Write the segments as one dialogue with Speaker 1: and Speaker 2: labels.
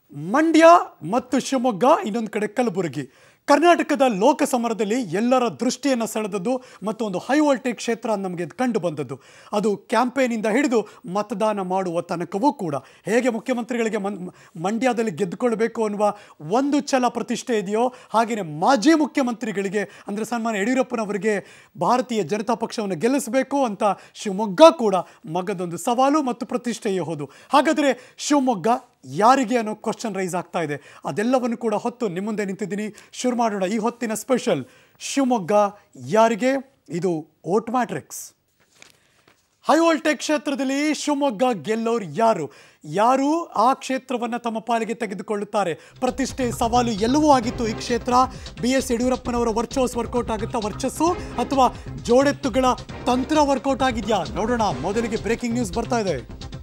Speaker 1: ಮಂಡ್ಯ ಮತ್ತು ಶಿವಮೊಗ್ಗ ಇನ್ನೊಂದು ಕಡೆ ಕಲಬುರಗಿ ಕರ್ನಾಟಕದ ಲೋಕಸಮರದಲ್ಲಿ ಎಲ್ಲರ ದೃಷ್ಟಿಯನ್ನು ಸೆಳೆದದ್ದು ಮತ್ತು ಒಂದು ಹೈ ವೋಲ್ಟೇಜ್ ಕ್ಷೇತ್ರ ನಮಗೆ ಕಂಡು ಬಂದದ್ದು ಅದು ಕ್ಯಾಂಪೇನಿಂದ ಹಿಡಿದು ಮತದಾನ ಮಾಡುವ ತನಕವೂ ಕೂಡ ಹೇಗೆ ಮುಖ್ಯಮಂತ್ರಿಗಳಿಗೆ ಮನ್ ಮಂಡ್ಯದಲ್ಲಿ ಗೆದ್ದುಕೊಳ್ಬೇಕು ಅನ್ನುವ ಒಂದು ಛಲ ಪ್ರತಿಷ್ಠೆ ಇದೆಯೋ ಹಾಗೆಯೇ ಮಾಜಿ ಮುಖ್ಯಮಂತ್ರಿಗಳಿಗೆ ಅಂದರೆ ಸನ್ಮಾನ್ಯ ಯಡಿಯೂರಪ್ಪನವರಿಗೆ ಭಾರತೀಯ ಜನತಾ ಪಕ್ಷವನ್ನು ಗೆಲ್ಲಿಸಬೇಕು ಅಂತ ಶಿವಮೊಗ್ಗ ಕೂಡ ಮಗದೊಂದು ಸವಾಲು ಮತ್ತು ಪ್ರತಿಷ್ಠೆಯೇ ಹೌದು ಹಾಗಾದರೆ ಶಿವಮೊಗ್ಗ ಯಾರಿಗೆ ಅನ್ನೋ ಕ್ವಶನ್ ರೈಸ್ ಆಗ್ತಾ ಇದೆ ಅದೆಲ್ಲವನ್ನು ಕೂಡ ಹೊತ್ತು ನಿಮ್ಮ ಮುಂದೆ ನಿಂತಿದ್ದೀನಿ ಶುರು ಮಾಡೋಣ ಈ ಹೊತ್ತಿನ ಸ್ಪೆಷಲ್ ಶಿವಮೊಗ್ಗ ಯಾರಿಗೆ ಇದು ಓಟ್ ಮ್ಯಾಟ್ರಿಕ್ಸ್ ಹೈ ವೋಲ್ಟೇಜ್ ಕ್ಷೇತ್ರದಲ್ಲಿ ಶಿವಮೊಗ್ಗ ಗೆಲ್ಲೋರು ಯಾರು ಯಾರು ಆ ಕ್ಷೇತ್ರವನ್ನು ತಮ್ಮ ಪಾಲಿಗೆ ತೆಗೆದುಕೊಳ್ಳುತ್ತಾರೆ ಪ್ರತಿಷ್ಠೆ ಸವಾಲು ಎಲ್ಲವೂ ಆಗಿತ್ತು ಈ ಕ್ಷೇತ್ರ ಬಿ ಎಸ್ ಯಡಿಯೂರಪ್ಪನವರ ವರ್ಚಸ್ ವರ್ಕೌಟ್ ಆಗುತ್ತಾ ವರ್ಚಸ್ಸು ಅಥವಾ ಜೋಡೆತ್ತುಗಳ ತಂತ್ರ ವರ್ಕೌಟ್ ಆಗಿದೆಯಾ ನೋಡೋಣ ಮೊದಲಿಗೆ ಬ್ರೇಕಿಂಗ್ ನ್ಯೂಸ್ ಬರ್ತಾ ಇದೆ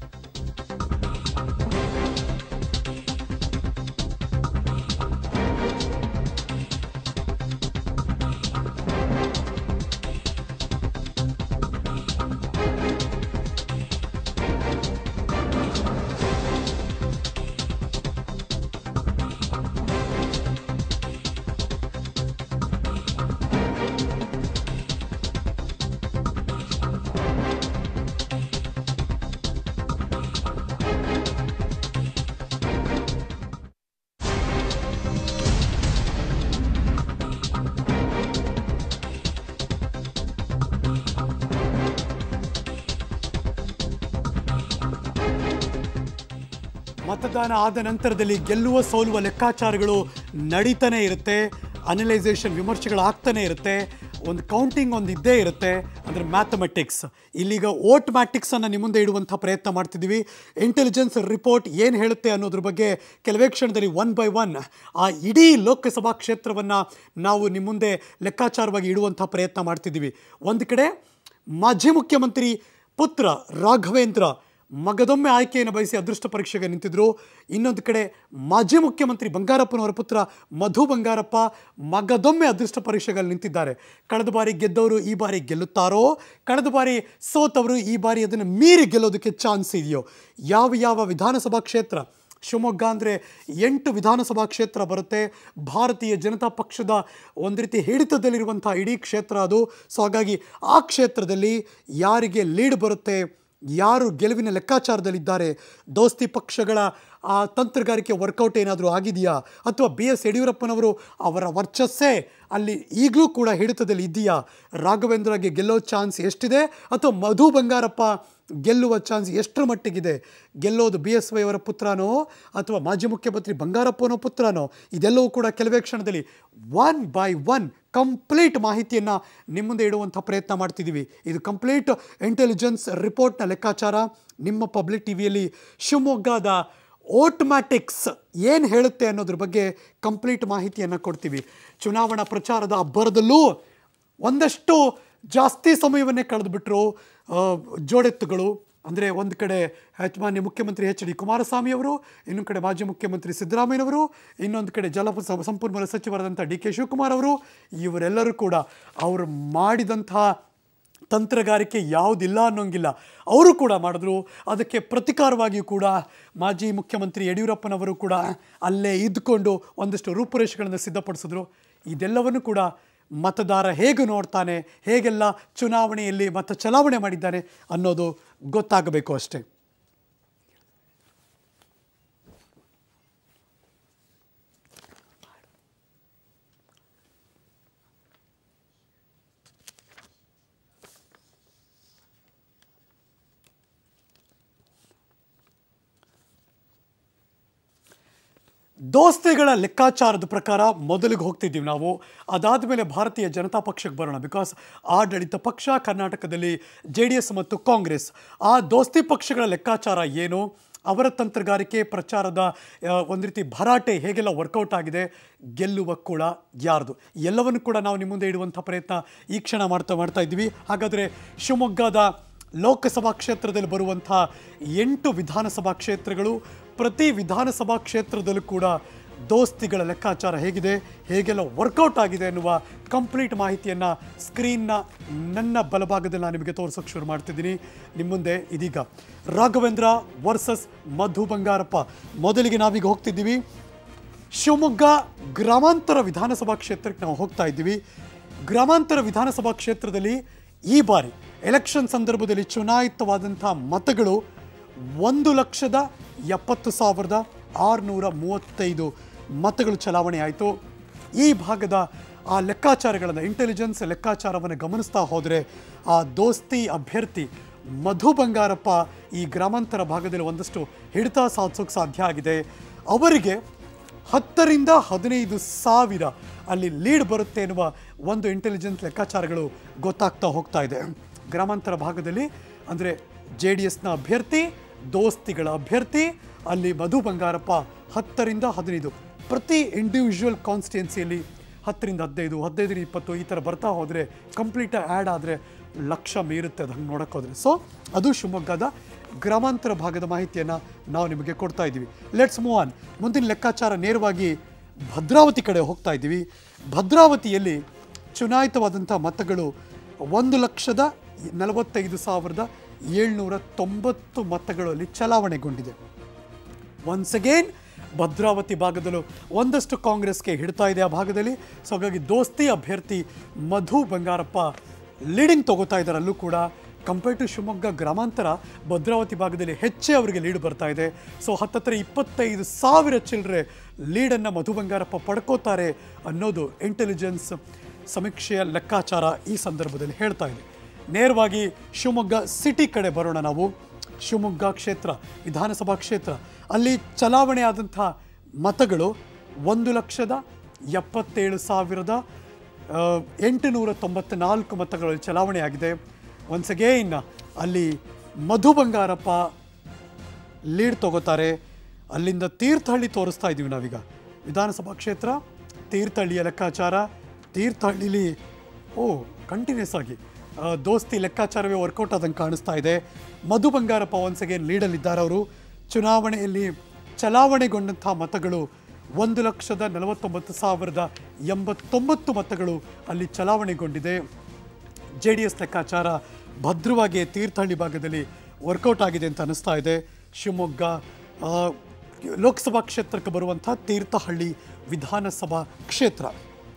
Speaker 1: ಮತದಾನ ಆದ ನಂತರದಲ್ಲಿ ಗೆಲ್ಲುವ ಸೋಲುವ ಲೆಕ್ಕಾಚಾರಗಳು ನಡೀತಾನೆ ಇರುತ್ತೆ ಅನಲೈಸೇಷನ್ ವಿಮರ್ಶೆಗಳು ಆಗ್ತಾನೆ ಇರುತ್ತೆ ಒಂದು ಕೌಂಟಿಂಗ್ ಒಂದು ಇದ್ದೇ ಇರುತ್ತೆ ಅಂದರೆ ಮ್ಯಾಥಮೆಟಿಕ್ಸ್ ಇಲ್ಲಿಗ ಓಟ್ ಮ್ಯಾಟಿಕ್ಸನ್ನು ನಿಮ್ಮ ಮುಂದೆ ಇಡುವಂಥ ಪ್ರಯತ್ನ ಮಾಡ್ತಿದ್ದೀವಿ ಇಂಟೆಲಿಜೆನ್ಸ್ ರಿಪೋರ್ಟ್ ಏನು ಹೇಳುತ್ತೆ ಅನ್ನೋದ್ರ ಬಗ್ಗೆ ಕೆಲವೇ ಕ್ಷಣದಲ್ಲಿ ಒನ್ ಬೈ ಒನ್ ಆ ಇಡೀ ಲೋಕಸಭಾ ಕ್ಷೇತ್ರವನ್ನು ನಾವು ನಿಮ್ಮ ಮುಂದೆ ಲೆಕ್ಕಾಚಾರವಾಗಿ ಇಡುವಂಥ ಪ್ರಯತ್ನ ಮಾಡ್ತಿದ್ದೀವಿ ಒಂದು ಕಡೆ ಮಾಜಿ ಮುಖ್ಯಮಂತ್ರಿ ಪುತ್ರ ರಾಘವೇಂದ್ರ ಮಗದೊಮ್ಮೆ ಆಯ್ಕೆಯನ್ನು ಬಯಸಿ ಅದೃಷ್ಟ ಪರೀಕ್ಷೆಗೆ ನಿಂತಿದ್ರು ಇನ್ನೊಂದು ಕಡೆ ಮಾಜಿ ಮುಖ್ಯಮಂತ್ರಿ ಬಂಗಾರಪ್ಪನವರ ಪುತ್ರ ಮಧು ಬಂಗಾರಪ್ಪ ಮಗದೊಮ್ಮೆ ಅದೃಷ್ಟ ಪರೀಕ್ಷೆಗಳಲ್ಲಿ ನಿಂತಿದ್ದಾರೆ ಕಳೆದ ಬಾರಿ ಗೆದ್ದವರು ಈ ಬಾರಿ ಗೆಲ್ಲುತ್ತಾರೋ ಕಳೆದ ಬಾರಿ ಸೋತವರು ಈ ಬಾರಿ ಅದನ್ನು ಮೀರಿ ಗೆಲ್ಲೋದಕ್ಕೆ ಚಾನ್ಸ್ ಇದೆಯೋ ಯಾವ ಯಾವ ವಿಧಾನಸಭಾ ಕ್ಷೇತ್ರ ಶಿವಮೊಗ್ಗ ಅಂದರೆ ಎಂಟು ವಿಧಾನಸಭಾ ಕ್ಷೇತ್ರ ಬರುತ್ತೆ ಭಾರತೀಯ ಜನತಾ ಪಕ್ಷದ ಒಂದು ರೀತಿ ಹಿಡಿತದಲ್ಲಿರುವಂಥ ಇಡೀ ಕ್ಷೇತ್ರ ಅದು ಸೊ ಹಾಗಾಗಿ ಆ ಕ್ಷೇತ್ರದಲ್ಲಿ ಯಾರಿಗೆ ಲೀಡ್ ಬರುತ್ತೆ ಯಾರು ಗೆಲುವಿನ ಲೆಕ್ಕಾಚಾರದಲ್ಲಿದ್ದಾರೆ ದೋಸ್ತಿ ಪಕ್ಷಗಳ ಆ ತಂತ್ರಗಾರಿಕೆ ವರ್ಕೌಟ್ ಏನಾದರೂ ಆಗಿದೆಯಾ ಅಥವಾ ಬಿ ಎಸ್ ಯಡಿಯೂರಪ್ಪನವರು ಅವರ ವರ್ಚಸ್ಸೇ ಅಲ್ಲಿ ಈಗಲೂ ಕೂಡ ಹಿಡಿತದಲ್ಲಿ ಇದೆಯಾ ರಾಘವೇಂದ್ರಗೆ ಗೆಲ್ಲೋ ಚಾನ್ಸ್ ಎಷ್ಟಿದೆ ಅಥವಾ ಮಧು ಬಂಗಾರಪ್ಪ ಗೆಲ್ಲುವ ಚಾನ್ಸ್ ಎಷ್ಟರ ಮಟ್ಟಿಗಿದೆ ಗೆಲ್ಲೋದು ಬಿ ಎಸ್ ವೈ ಅವರ ಪುತ್ರನೋ ಅಥವಾ ಮಾಜಿ ಮುಖ್ಯಮಂತ್ರಿ ಬಂಗಾರಪ್ಪನೋ ಪುತ್ರನೋ ಇದೆಲ್ಲವೂ ಕೂಡ ಕೆಲವೇ ಕ್ಷಣದಲ್ಲಿ ಒನ್ ಬೈ ಒನ್ ಕಂಪ್ಲೀಟ್ ಮಾಹಿತಿಯನ್ನು ನಿಮ್ಮ ಮುಂದೆ ಇಡುವಂಥ ಪ್ರಯತ್ನ ಮಾಡ್ತಿದ್ದೀವಿ ಇದು ಕಂಪ್ಲೀಟ್ ಇಂಟೆಲಿಜೆನ್ಸ್ ರಿಪೋರ್ಟ್ನ ಲೆಕ್ಕಾಚಾರ ನಿಮ್ಮ ಪಬ್ಲಿಕ್ ಟಿ ವಿಯಲ್ಲಿ ಶಿವಮೊಗ್ಗದ ಓಟ್ಮ್ಯಾಟಿಕ್ಸ್ ಏನು ಹೇಳುತ್ತೆ ಅನ್ನೋದ್ರ ಬಗ್ಗೆ ಕಂಪ್ಲೀಟ್ ಮಾಹಿತಿಯನ್ನು ಕೊಡ್ತೀವಿ ಚುನಾವಣಾ ಪ್ರಚಾರದ ಅಬ್ಬರದಲ್ಲೂ ಒಂದಷ್ಟು ಜಾಸ್ತಿ ಸಮಯವನ್ನೇ ಕಳೆದುಬಿಟ್ರು ಆ, ಜೋಡೆತ್ತುಗಳು ಅಂದರೆ ಒಂದು ಕಡೆ ಹೆಚ್ ಮಾನ್ಯ ಮುಖ್ಯಮಂತ್ರಿ ಎಚ್ ಡಿ ಕುಮಾರಸ್ವಾಮಿ ಅವರು ಇನ್ನೊಂದು ಕಡೆ ಮಾಜಿ ಮುಖ್ಯಮಂತ್ರಿ ಸಿದ್ದರಾಮಯ್ಯನವರು ಇನ್ನೊಂದು ಕಡೆ ಜಲ ಸ- ಸಂಪನ್ಮೂಲ ಸಚಿವರಾದಂಥ ಡಿ ಕೆ ಶಿವಕುಮಾರ್ ಅವರು ಇವರೆಲ್ಲರೂ ಕೂಡ ಅವರು ಮಾಡಿದಂತಹ ತಂತ್ರಗಾರಿಕೆ ಯಾವುದಿಲ್ಲ ಅನ್ನೋಂಗಿಲ್ಲ ಅವರು ಕೂಡ ಮಾಡಿದ್ರು ಅದಕ್ಕೆ ಪ್ರತಿಕಾರವಾಗಿಯೂ ಕೂಡ ಮಾಜಿ ಮುಖ್ಯಮಂತ್ರಿ ಯಡಿಯೂರಪ್ಪನವರು ಕೂಡ ಅಲ್ಲೇ ಇದ್ದುಕೊಂಡು ಒಂದಷ್ಟು ರೂಪುರೇಷೆಗಳನ್ನು ಸಿದ್ಧಪಡಿಸಿದ್ರು ಇದೆಲ್ಲವನ್ನು ಕೂಡ ಮತದಾರ ಹೇಗೆ ನೋಡ್ತಾನೆ ಹೇಗೆಲ್ಲ ಚುನಾವಣೆಯಲ್ಲಿ ಮತ ಚಲಾವಣೆ ಮಾಡಿದ್ದಾನೆ ಅನ್ನೋದು ಗೊತ್ತಾಗಬೇಕು ಅಷ್ಟೇ ದೋಸ್ತಿಗಳ ಲೆಕ್ಕಾಚಾರದ ಪ್ರಕಾರ ಮೊದಲಿಗೆ ಹೋಗ್ತಿದ್ದೀವಿ ನಾವು ಅದಾದ ಮೇಲೆ ಭಾರತೀಯ ಜನತಾ ಪಕ್ಷಕ್ಕೆ ಬರೋಣ ಬಿಕಾಸ್ ಆಡಳಿತ ಪಕ್ಷ ಕರ್ನಾಟಕದಲ್ಲಿ ಜೆ ಡಿ ಎಸ್ ಮತ್ತು ಕಾಂಗ್ರೆಸ್ ಆ ದೋಸ್ತಿ ಪಕ್ಷಗಳ ಲೆಕ್ಕಾಚಾರ ಏನು ಅವರ ತಂತ್ರಗಾರಿಕೆ ಪ್ರಚಾರದ ಆ, ಒಂದು ರೀತಿ ಭರಾಟೆ ಹೇಗೆಲ್ಲ ವರ್ಕೌಟ್ ಆಗಿದೆ ಗೆಲ್ಲುವ ಕೂಡ ಯಾರ್ದು ಎಲ್ಲವನ್ನು ಕೂಡ ನಾವು ನಿಮ್ಮ ಮುಂದೆ ಇಡುವಂಥ ಪ್ರಯತ್ನ ಈ ಕ್ಷಣ ಮಾಡ್ತಾ ಮಾಡ್ತಾ ಇದ್ದೀವಿ ಹಾಗಾದರೆ ಶಿವಮೊಗ್ಗದ ಲೋಕಸಭಾ ಕ್ಷೇತ್ರದಲ್ಲಿ ಬರುವಂಥ ಎಂಟು ವಿಧಾನಸಭಾ ಕ್ಷೇತ್ರಗಳು ಪ್ರತಿ ವಿಧಾನಸಭಾ ಕ್ಷೇತ್ರದಲ್ಲೂ ಕೂಡ ದೋಸ್ತಿಗಳ ಲೆಕ್ಕಾಚಾರ ಹೇಗಿದೆ ಹೇಗೆಲ್ಲ ವರ್ಕೌಟ್ ಆಗಿದೆ ಎನ್ನುವ ಕಂಪ್ಲೀಟ್ ಮಾಹಿತಿಯನ್ನು ಸ್ಕ್ರೀನ್ನ ನನ್ನ ಬಲಭಾಗದಲ್ಲಿ ನಾನು ನಿಮಗೆ ತೋರಿಸೋಕೆ ಶುರು ಮಾಡ್ತಿದ್ದೀನಿ ನಿಮ್ಮ ಮುಂದೆ ಇದೀಗ ರಾಘವೇಂದ್ರ ವರ್ಸಸ್ ಮಧು ಬಂಗಾರಪ್ಪ ಮೊದಲಿಗೆ ನಾವೀಗ ಹೋಗ್ತಿದ್ದೀವಿ ಶಿವಮೊಗ್ಗ ಗ್ರಾಮಾಂತರ ವಿಧಾನಸಭಾ ಕ್ಷೇತ್ರಕ್ಕೆ ನಾವು ಹೋಗ್ತಾ ಇದ್ದೀವಿ ಗ್ರಾಮಾಂತರ ವಿಧಾನಸಭಾ ಕ್ಷೇತ್ರದಲ್ಲಿ ಈ ಬಾರಿ ಎಲೆಕ್ಷನ್ ಸಂದರ್ಭದಲ್ಲಿ ಚುನಾಯಿತವಾದಂಥ ಮತಗಳು ಒಂದು ಲಕ್ಷದ ಎಪ್ಪತ್ತು ಸಾವಿರದ ಆರುನೂರ ಮೂವತ್ತೈದು ಮತಗಳು ಚಲಾವಣೆ ಆಯಿತು ಈ ಭಾಗದ ಆ ಲೆಕ್ಕಾಚಾರಗಳನ್ನು ಇಂಟೆಲಿಜೆನ್ಸ್ ಲೆಕ್ಕಾಚಾರವನ್ನು ಗಮನಿಸ್ತಾ ಹೋದರೆ ಆ ದೋಸ್ತಿ ಅಭ್ಯರ್ಥಿ ಮಧು ಬಂಗಾರಪ್ಪ ಈ ಗ್ರಾಮಾಂತರ ಭಾಗದಲ್ಲಿ ಒಂದಷ್ಟು ಹಿಡಿತ ಸಾಧಿಸೋಕೆ ಸಾಧ್ಯ ಆಗಿದೆ ಅವರಿಗೆ ಹತ್ತರಿಂದ ಹದಿನೈದು ಸಾವಿರ ಅಲ್ಲಿ ಲೀಡ್ ಬರುತ್ತೆ ಎನ್ನುವ ಒಂದು ಇಂಟೆಲಿಜೆನ್ಸ್ ಲೆಕ್ಕಾಚಾರಗಳು ಗೊತ್ತಾಗ್ತಾ ಹೋಗ್ತಾ ಇದೆ ಗ್ರಾಮಾಂತರ ಭಾಗದಲ್ಲಿ ಅಂದರೆ ಜೆ ಡಿ ಎಸ್ನ ಅಭ್ಯರ್ಥಿ ದೋಸ್ತಿಗಳ ಅಭ್ಯರ್ಥಿ ಅಲ್ಲಿ ಮಧು ಬಂಗಾರಪ್ಪ ಹತ್ತರಿಂದ ಹದಿನೈದು ಪ್ರತಿ ಇಂಡಿವಿಜುವಲ್ ಕಾನ್ಸ್ಟಿಟ್ಯೂನ್ಸಿಯಲ್ಲಿ ಹತ್ತರಿಂದ ಹದಿನೈದು ಹದಿನೈದರಿಂದ ಇಪ್ಪತ್ತು ಈ ಥರ ಬರ್ತಾ ಹೋದರೆ ಕಂಪ್ಲೀಟ್ ಆ್ಯಡ್ ಆದರೆ ಲಕ್ಷ ಮೀರುತ್ತೆ ಅದು ಹಂಗೆ ನೋಡೋಕೆ ಹೋದರೆ ಸೊ ಅದು ಶಿವಮೊಗ್ಗದ ಗ್ರಾಮಾಂತರ ಭಾಗದ ಮಾಹಿತಿಯನ್ನು ನಾವು ನಿಮಗೆ ಕೊಡ್ತಾ ಇದ್ದೀವಿ ಲೆಟ್ಸ್ ಮೂವ್ ಆನ್ ಮುಂದಿನ ಲೆಕ್ಕಾಚಾರ ನೇರವಾಗಿ ಭದ್ರಾವತಿ ಕಡೆ ಹೋಗ್ತಾ ಇದ್ದೀವಿ ಭದ್ರಾವತಿಯಲ್ಲಿ ಚುನಾಯಿತವಾದಂಥ ಮತಗಳು ಒಂದು ಲಕ್ಷದ ನಲವತ್ತೈದು ಸಾವಿರದ ಏಳ್ನೂರ ತೊಂಬತ್ತು ಮತಗಳಲ್ಲಿ ಚಲಾವಣೆಗೊಂಡಿದೆ ಒನ್ಸ್ ಅಗೇನ್ ಭದ್ರಾವತಿ ಭಾಗದಲ್ಲೂ ಒಂದಷ್ಟು ಕಾಂಗ್ರೆಸ್ಗೆ ಹಿಡ್ತಾ ಇದೆ ಆ ಭಾಗದಲ್ಲಿ ಸೊ ಹಾಗಾಗಿ ದೋಸ್ತಿ ಅಭ್ಯರ್ಥಿ ಮಧು ಬಂಗಾರಪ್ಪ ಲೀಡಿಂಗ್ ತಗೋತಾ ಇದ್ದಾರೆ ಅಲ್ಲೂ ಕೂಡ ಕಂಪೇರ್ ಟು ಶಿವಮೊಗ್ಗ ಗ್ರಾಮಾಂತರ ಭದ್ರಾವತಿ ಭಾಗದಲ್ಲಿ ಹೆಚ್ಚೇ ಅವರಿಗೆ ಲೀಡ್ ಬರ್ತಾ ಇದೆ ಸೊ ಹತ್ತತ್ರ ಇಪ್ಪತ್ತೈದು ಸಾವಿರ ಚಿಲ್ಲರೆ ಲೀಡನ್ನು ಮಧು ಬಂಗಾರಪ್ಪ ಪಡ್ಕೋತಾರೆ ಅನ್ನೋದು ಇಂಟೆಲಿಜೆನ್ಸ್ ಸಮೀಕ್ಷೆಯ ಲೆಕ್ಕಾಚಾರ ಈ ಸಂದರ್ಭದಲ್ಲಿ ಹೇಳ್ತಾ ಇದೆ ನೇರವಾಗಿ ಶಿವಮೊಗ್ಗ ಸಿಟಿ ಕಡೆ ಬರೋಣ ನಾವು ಶಿವಮೊಗ್ಗ ಕ್ಷೇತ್ರ ವಿಧಾನಸಭಾ ಕ್ಷೇತ್ರ ಅಲ್ಲಿ ಚಲಾವಣೆ ಆದಂಥ ಮತಗಳು ಒಂದು ಲಕ್ಷದ ಎಪ್ಪತ್ತೇಳು ಸಾವಿರದ ಆ, ಎಂಟುನೂರ ತೊಂಬತ್ನಾಲ್ಕು ಮತಗಳು ಚಲಾವಣೆ ಆಗಿದೆ ಒನ್ಸ್ ಅಗೇನ್ ಅಲ್ಲಿ ಮಧು ಬಂಗಾರಪ್ಪ ಲೀಡ್ ತಗೋತಾರೆ ಅಲ್ಲಿಂದ ತೀರ್ಥಹಳ್ಳಿ ತೋರಿಸ್ತಾ ಇದ್ದೀವಿ ನಾವೀಗ ವಿಧಾನಸಭಾ ಕ್ಷೇತ್ರ ತೀರ್ಥಹಳ್ಳಿಯ ಲೆಕ್ಕಾಚಾರ ತೀರ್ಥಹಳ್ಳಿಲಿ ಓ ಕಂಟಿನ್ಯೂಸ್ ಆಗಿ ಆ, ದೋಸ್ತಿ ಲೆಕ್ಕಾಚಾರವೇ ವರ್ಕೌಟ್ ಆದಂಗೆ ಕಾಣಿಸ್ತಾ ಇದೆ ಮಧು ಬಂಗಾರಪ್ಪ ಒನ್ಸ್ ಅಗೇನ್ ಲೀಡಲ್ಲಿದ್ದಾರೆ ಅವರು ಚುನಾವಣೆಯಲ್ಲಿ ಚಲಾವಣೆಗೊಂಡಂಥ ಮತಗಳು ಒಂದು ಲಕ್ಷದ ನಲವತ್ತೊಂಬತ್ತು ಸಾವಿರದ ಎಂಬತ್ತೊಂಬತ್ತು ಮತಗಳು ಅಲ್ಲಿ ಚಲಾವಣೆಗೊಂಡಿದೆ ಜೆ ಡಿ ಎಸ್ ಲೆಕ್ಕಾಚಾರ ಭದ್ರವಾಗಿ ತೀರ್ಥಹಳ್ಳಿ ಭಾಗದಲ್ಲಿ ವರ್ಕೌಟ್ ಆಗಿದೆ ಅಂತ ಅನಿಸ್ತಾ ಇದೆ ಶಿವಮೊಗ್ಗ ಆ, ಲೋಕಸಭಾ ಕ್ಷೇತ್ರಕ್ಕೆ ಬರುವಂಥ ತೀರ್ಥಹಳ್ಳಿ ವಿಧಾನಸಭಾ ಕ್ಷೇತ್ರ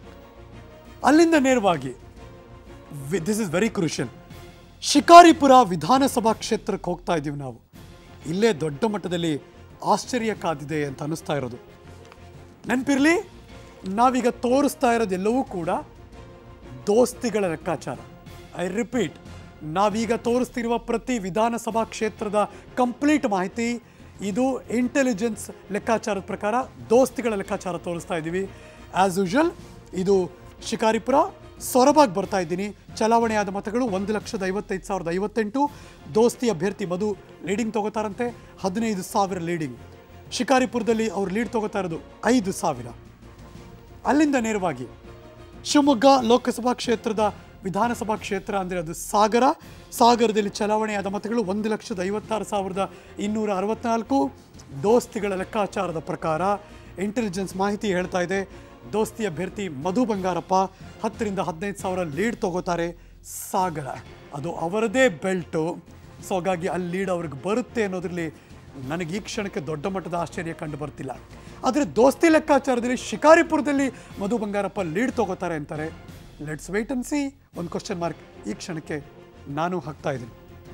Speaker 1: ಅಲ್ಲಿಂದ ನೇರವಾಗಿ this is very crucial Shikaripura ವಿಧಾನಸಭಾ ಕ್ಷೇತ್ರಕ್ಕೆ ಹೋಗ್ತಾ ಇದ್ದೀವಿ ನಾವು ಇಲ್ಲೇ ದೊಡ್ಡ ಮಟ್ಟದಲ್ಲಿ ಆಶ್ಚರ್ಯ ಕಾದಿದೆ ಅಂತ ಅನಿಸ್ತಾ ಇರೋದು ನೆನಪಿರಲಿ ನಾವೀಗ ತೋರಿಸ್ತಾ ಇರೋದೆಲ್ಲವೂ ಕೂಡ ದೋಸ್ತಿಗಳ ಲೆಕ್ಕಾಚಾರ ಐ ರಿಪೀಟ್ ನಾವೀಗ ತೋರಿಸ್ತಿರುವ ಪ್ರತಿ ವಿಧಾನಸಭಾ ಕ್ಷೇತ್ರದ ಕಂಪ್ಲೀಟ್ ಮಾಹಿತಿ ಇದು ಇಂಟೆಲಿಜೆನ್ಸ್ ಲೆಕ್ಕಾಚಾರದ ಪ್ರಕಾರ ದೋಸ್ತಿಗಳ ಲೆಕ್ಕಾಚಾರ ತೋರಿಸ್ತಾ ಇದ್ದೀವಿ ಆ್ಯಸ್ ಯೂಶುವಲ್ ಇದು ಶಿಕಾರಿಪುರ ಸೊರಬಾಗಿ ಬರ್ತಾ ಇದ್ದೀನಿ ಚಲಾವಣೆಯಾದ ಮತಗಳು ಒಂದು ಲಕ್ಷದ ಐವತ್ತೈದು ಸಾವಿರದ ಐವತ್ತೆಂಟು ದೋಸ್ತಿ ಅಭ್ಯರ್ಥಿ ಮಧು ಲೀಡಿಂಗ್ ತಗೋತಾರಂತೆ ಹದಿನೈದು ಸಾವಿರ ಲೀಡಿಂಗ್ ಶಿಕಾರಿಪುರದಲ್ಲಿ ಅವ್ರು ಲೀಡ್ ತಗೋತಾ ಇರೋದು ಐದು ಸಾವಿರ ಅಲ್ಲಿಂದ ನೇರವಾಗಿ ಶಿವಮೊಗ್ಗ ಲೋಕಸಭಾ ಕ್ಷೇತ್ರದ ವಿಧಾನಸಭಾ ಕ್ಷೇತ್ರ ಅಂದರೆ ಅದು ಸಾಗರ ಸಾಗರದಲ್ಲಿ ಚಲಾವಣೆಯಾದ ಮತಗಳು ಒಂದು ಲಕ್ಷದ ಐವತ್ತಾರು ಸಾವಿರದ ಇನ್ನೂರ ಅರವತ್ನಾಲ್ಕು ದೋಸ್ತಿಗಳ ಲೆಕ್ಕಾಚಾರದ ಪ್ರಕಾರ ಇಂಟೆಲಿಜೆನ್ಸ್ ಮಾಹಿತಿ ಹೇಳ್ತಾ ಇದೆ ದೋಸ್ತಿ ಅಭ್ಯರ್ಥಿ ಮಧು ಬಂಗಾರಪ್ಪ ಹತ್ತರಿಂದ ಹದಿನೈದು ಸಾವಿರ ಲೀಡ್ ತಗೋತಾರೆ ಸಾಗರ ಅದು ಅವರದೇ ಬೆಲ್ಟು ಸೊ ಹಾಗಾಗಿ ಅಲ್ಲಿ ಲೀಡ್ ಅವ್ರಿಗೆ ಬರುತ್ತೆ ಅನ್ನೋದ್ರಲ್ಲಿ ನನಗೆ ಈ ಕ್ಷಣಕ್ಕೆ ದೊಡ್ಡ ಮಟ್ಟದ ಆಶ್ಚರ್ಯ ಕಂಡು ಬರ್ತಿಲ್ಲ ಆದರೆ ದೋಸ್ತಿ ಲೆಕ್ಕಾಚಾರದಲ್ಲಿ ಶಿಕಾರಿಪುರದಲ್ಲಿ ಮಧು ಬಂಗಾರಪ್ಪ ಲೀಡ್ ತಗೋತಾರೆ ಅಂತಾರೆ ಲೆಟ್ಸ್ ವೇಟ್ ಅನ್ ಸಿ ಒಂದು ಕ್ವಶನ್ ಮಾರ್ಕ್ ಈ ಕ್ಷಣಕ್ಕೆ ನಾನು ಹಾಕ್ತಾ ಇದ್ದೀನಿ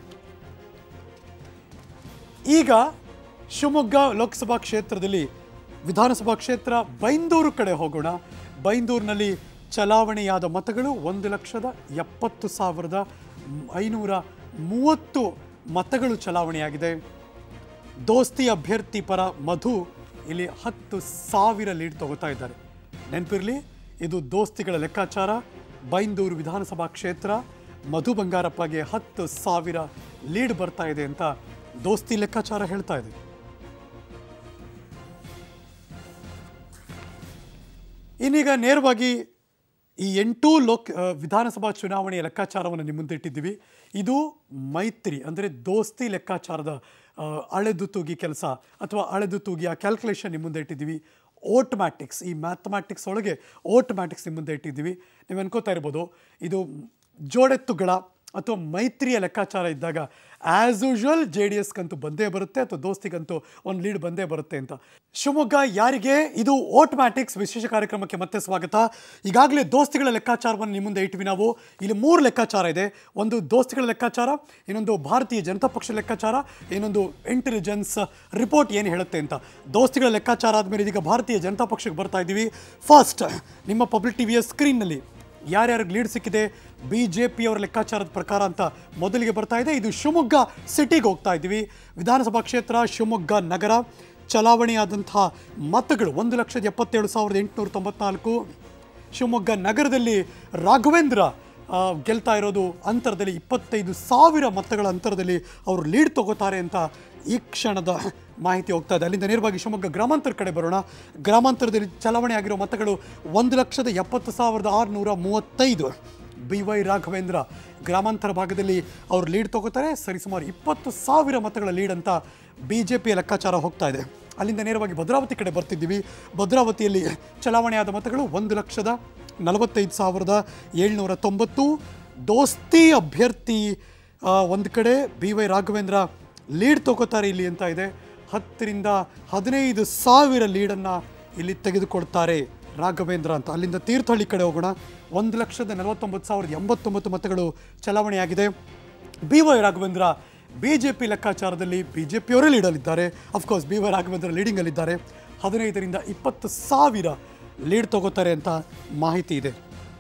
Speaker 1: ಈಗ ಶಿವಮೊಗ್ಗ ಲೋಕಸಭಾ ಕ್ಷೇತ್ರದಲ್ಲಿ ವಿಧಾನಸಭಾ ಕ್ಷೇತ್ರ ಬೈಂದೂರು ಕಡೆ ಹೋಗೋಣ ಬೈಂದೂರಿನಲ್ಲಿ ಚಲಾವಣೆಯಾದ ಮತಗಳು ಒಂದು ಲಕ್ಷದ ಎಪ್ಪತ್ತು ಸಾವಿರದ ಐನೂರ ಮೂವತ್ತು ಮತಗಳು ಚಲಾವಣೆಯಾಗಿದೆ ದೋಸ್ತಿ ಅಭ್ಯರ್ಥಿ ಪರ ಮಧು ಇಲ್ಲಿ ಹತ್ತು ಸಾವಿರ ಲೀಡ್ ತಗೋತಾ ಇದ್ದಾರೆ ನೆನಪಿರಲಿ ಇದು ದೋಸ್ತಿಗಳ ಲೆಕ್ಕಾಚಾರ ಬೈಂದೂರು ವಿಧಾನಸಭಾ ಕ್ಷೇತ್ರ ಮಧು ಬಂಗಾರಪ್ಪಗೆ ಹತ್ತು ಸಾವಿರ ಲೀಡ್ ಬರ್ತಾ ಇದೆ ಅಂತ ದೋಸ್ತಿ ಲೆಕ್ಕಾಚಾರ ಹೇಳ್ತಾ ಇದೆ ಇನ್ನೀಗ ನೇರವಾಗಿ ಈ ಎಂಟೂ ಲೋಕ್ ಆ, ವಿಧಾನಸಭಾ ಚುನಾವಣೆಯ ಲೆಕ್ಕಾಚಾರವನ್ನು ನಿಮ್ಮ ಮುಂದೆ ಇಟ್ಟಿದ್ದೀವಿ ಇದು ಮೈತ್ರಿ ಅಂದರೆ ದೋಸ್ತಿ ಲೆಕ್ಕಾಚಾರದ ಆ, ಅಳೆದು ತೂಗಿ ಕೆಲಸ ಅಥವಾ ಅಳೆದು ತೂಗಿ ಆ ಕ್ಯಾಲ್ಕುಲೇಷನ್ ನಿಮ್ಮ ಮುಂದೆ ಇಟ್ಟಿದ್ದೀವಿ ಓಟ್ ಮ್ಯಾಟಿಕ್ಸ್ ಈ ಮ್ಯಾಥಮ್ಯಾಟಿಕ್ಸ್ ಒಳಗೆ ಓಟ್ ಮ್ಯಾಟಿಕ್ಸ್ ನಿಮ್ಮ ಮುಂದೆ ಇಟ್ಟಿದ್ದೀವಿ ನೀವು ಅನ್ಕೋತಾ ಇರ್ಬೋದು ಇದು ಜೋಡೆತ್ತುಗಳ ಅಥವಾ ಮೈತ್ರಿಯ ಲೆಕ್ಕಾಚಾರ ಇದ್ದಾಗ ಆ್ಯಸ್ ಯೂಶುವಲ್ ಜೆ ಡಿ ಎಸ್ಗಂತೂ ಬಂದೇ ಬರುತ್ತೆ ಅಥವಾ ದೋಸ್ತಿಗಂತೂ ಒಂದು ಲೀಡ್ ಬಂದೇ ಬರುತ್ತೆ ಅಂತ ಶಿವಮೊಗ್ಗ ಯಾರಿಗೆ ಇದು ಓಟ್ ಮ್ಯಾಟಿಕ್ಸ್ ವಿಶೇಷ ಕಾರ್ಯಕ್ರಮಕ್ಕೆ ಮತ್ತೆ ಸ್ವಾಗತ ಈಗಾಗಲೇ ದೋಸ್ತಿಗಳ ಲೆಕ್ಕಾಚಾರವನ್ನು ನಿಮ್ಮ ಮುಂದೆ ಇಟ್ವಿ ನಾವು ಇಲ್ಲಿ ಮೂರು ಲೆಕ್ಕಾಚಾರ ಇದೆ ಒಂದು ದೋಸ್ತಿಗಳ ಲೆಕ್ಕಾಚಾರ ಇನ್ನೊಂದು ಭಾರತೀಯ ಜನತಾ ಪಕ್ಷ ಲೆಕ್ಕಾಚಾರ ಇನ್ನೊಂದು ಇಂಟೆಲಿಜೆನ್ಸ್ ರಿಪೋರ್ಟ್ ಏನು ಹೇಳುತ್ತೆ ಅಂತ ದೋಸ್ತಿಗಳ ಲೆಕ್ಕಾಚಾರ ಆದಮೇಲೆ ಇದೀಗ ಭಾರತೀಯ ಜನತಾ ಪಕ್ಷಕ್ಕೆ ಬರ್ತಾ ಇದ್ದೀವಿ ಫಸ್ಟ್ ನಿಮ್ಮ ಪಬ್ಲಿಕ್ ಟಿವಿಯ ಸ್ಕ್ರೀನ್ನಲ್ಲಿ ಯಾರ್ಯಾರಿಗೆ ಲೀಡ್ ಸಿಕ್ಕಿದೆ ಬಿ ಜೆ ಪಿಯವರ ಲೆಕ್ಕಾಚಾರದ ಪ್ರಕಾರ ಅಂತ ಮೊದಲಿಗೆ ಬರ್ತಾ ಇದೆ ಇದು ಶಿವಮೊಗ್ಗ ಸಿಟಿಗೆ ಹೋಗ್ತಾ ಇದ್ದೀವಿ ವಿಧಾನಸಭಾ ಕ್ಷೇತ್ರ ಶಿವಮೊಗ್ಗ ನಗರ ಚಲಾವಣೆಯಾದಂತಹ ಮತಗಳು ಒಂದು ಲಕ್ಷದ ಎಪ್ಪತ್ತೇಳು ಸಾವಿರದ ಎಂಟುನೂರ ತೊಂಬತ್ನಾಲ್ಕು ಶಿವಮೊಗ್ಗ ನಗರದಲ್ಲಿ ರಾಘವೇಂದ್ರ ಆ, ಗೆಲ್ತಾ ಇರೋದು ಅಂತರದಲ್ಲಿ ಇಪ್ಪತ್ತೈದು ಸಾವಿರ ಮತಗಳ ಅಂತರದಲ್ಲಿ ಅವರು ಲೀಡ್ ತಗೋತಾರೆ ಅಂತ ಈ ಕ್ಷಣದ ಮಾಹಿತಿ ಹೋಗ್ತಾ ಇದೆ ಅಲ್ಲಿಂದ ನೇರವಾಗಿ ಶಿವಮೊಗ್ಗ ಗ್ರಾಮಾಂತರ ಕಡೆ ಬರೋಣ ಗ್ರಾಮಾಂತರದಲ್ಲಿ ಚಲಾವಣೆ ಆಗಿರೋ ಮತಗಳು ಒಂದು ಲಕ್ಷದ ಎಪ್ಪತ್ತು ಸಾವಿರದ ಆರುನೂರ ಮೂವತ್ತೈದು ಬಿ ವೈ ರಾಘವೇಂದ್ರ ಗ್ರಾಮಾಂತರ ಭಾಗದಲ್ಲಿ ಅವರು ಲೀಡ್ ತಗೋತಾರೆ ಸರಿಸುಮಾರು ಇಪ್ಪತ್ತು ಸಾವಿರ ಮತಗಳ ಲೀಡ್ ಅಂತ ಬಿ ಜೆ ಪಿಯ ಲೆಕ್ಕಾಚಾರ ಹೋಗ್ತಾ ಇದೆ ಅಲ್ಲಿಂದ ನೇರವಾಗಿ ಭದ್ರಾವತಿ ಕಡೆ ಬರ್ತಿದ್ದೀವಿ ಭದ್ರಾವತಿಯಲ್ಲಿ ಚಲಾವಣೆಯಾದ ಮತಗಳು ಒಂದು ಲಕ್ಷದ ನಲವತ್ತೈದು ಸಾವಿರದ ಏಳ್ನೂರ ತೊಂಬತ್ತು ದೋಸ್ತಿ ಅಭ್ಯರ್ಥಿ ಒಂದು ಕಡೆ ಬಿ ವೈ ರಾಘವೇಂದ್ರ ಲೀಡ್ ತಗೋತಾರೆ ಇಲ್ಲಿ ಅಂತ ಇದೆ ಹತ್ತರಿಂದ ಹದಿನೈದು ಸಾವಿರ ಲೀಡನ್ನು ಇಲ್ಲಿ ತೆಗೆದುಕೊಳ್ತಾರೆ ರಾಘವೇಂದ್ರ ಅಂತ ಅಲ್ಲಿಂದ ತೀರ್ಥಹಳ್ಳಿ ಕಡೆ ಹೋಗೋಣ ಒಂದು ಲಕ್ಷದ ನಲವತ್ತೊಂಬತ್ತು ಸಾವಿರದ ಎಂಬತ್ತೊಂಬತ್ತು ಮತಗಳು ಚಲಾವಣೆಯಾಗಿದೆ B Y Raghavendra B J P ಲೆಕ್ಕಾಚಾರದಲ್ಲಿ ಬಿ ಜೆ ಪಿಯವರೇ ಲೀಡಲ್ಲಿದ್ದಾರೆ ಅಫ್ಕೋರ್ಸ್ ಬಿ ವೈ ರಾಘವೇಂದ್ರ ಲೀಡಿಂಗಲ್ಲಿದ್ದಾರೆ ಹದಿನೈದರಿಂದ ಇಪ್ಪತ್ತು ಸಾವಿರ ಲೀಡ್ ತಗೋತಾರೆ ಅಂತ ಮಾಹಿತಿ ಇದೆ